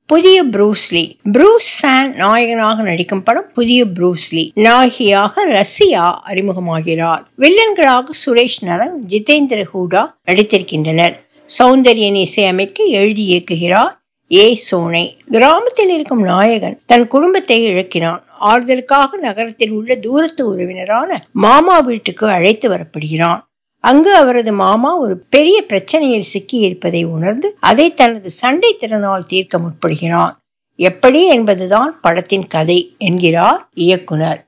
புதிய Bruce Lee Bruce San நாயகனாக நடிக்கும் படம் புதிய ப்ரூஸ்லி நாயகியாக ரஷ்யா அறிமுகமாகிறார் வில்லன்களாக சுரேஷ் நரங் ஜிதேந்திர ஹூடா நடித்திருக்கின்றனர் சௌந்தர்யன் இசையமைக்க எழுதி இயக்குகிறார் ஏ சோனை கிராமத்தில் இருக்கும் நாயகன் தன் குடும்பத்தை இழக்கிறான் ஆறுதலுக்காக நகரத்தில் உள்ள தூரத்து உறவினரான மாமா வீட்டுக்கு அழைத்து வரப்படுகிறான் அங்கு அவரது மாமா ஒரு பெரிய பிரச்சனையில் சிக்கி இருப்பதை உணர்ந்து அதை தனது சண்டை திறனால் தீர்க்க முற்படுகிறான் எப்படி என்பதுதான் படத்தின் கதை என்கிறார் இயக்குனர்